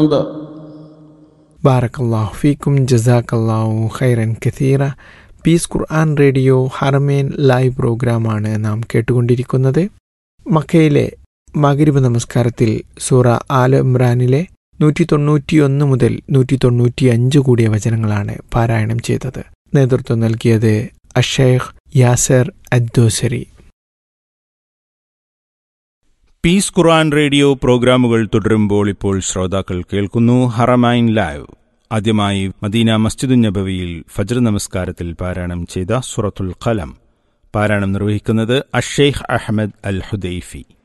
ബാറക്കല്ലാഹു ഫീക്കും ജസാക്കല്ലാഹു ഖൈറൻ കഥീറ peace Quran radio Haramain live പ്രോഗ്രാമാണ് നാം കേട്ടുകൊണ്ടിരിക്കുന്നത് മക്കയിലെ മകരിബ് നമസ്കാരത്തിൽ സൂറ ആല ഇമ്രാനിലെ നൂറ്റി തൊണ്ണൂറ്റിയൊന്ന് മുതൽ നൂറ്റി തൊണ്ണൂറ്റി അഞ്ച് കൂടിയ വചനങ്ങളാണ് പാരായണം ചെയ്തത് നേതൃത്വം നൽകിയത് അഷേഖ് Yasser Aldosari peace Quran radio പ്രോഗ്രാമുകൾ തുടരുമ്പോൾ ഇപ്പോൾ ശ്രോതാക്കൾ കേൾക്കുന്നു ഹറമൈൻ ലൈവ് ആദ്യമായി മദീന മസ്ജിദു നബവിയിൽ ഫജ്ർ നമസ്കാരത്തിൽ പാരായണം ചെയ്ത സുറത്തുൽ ഖലം പാരായണം നിർവഹിക്കുന്നത് അഷേഖ് അഹമ്മദ് അൽ ഹുദൈഫി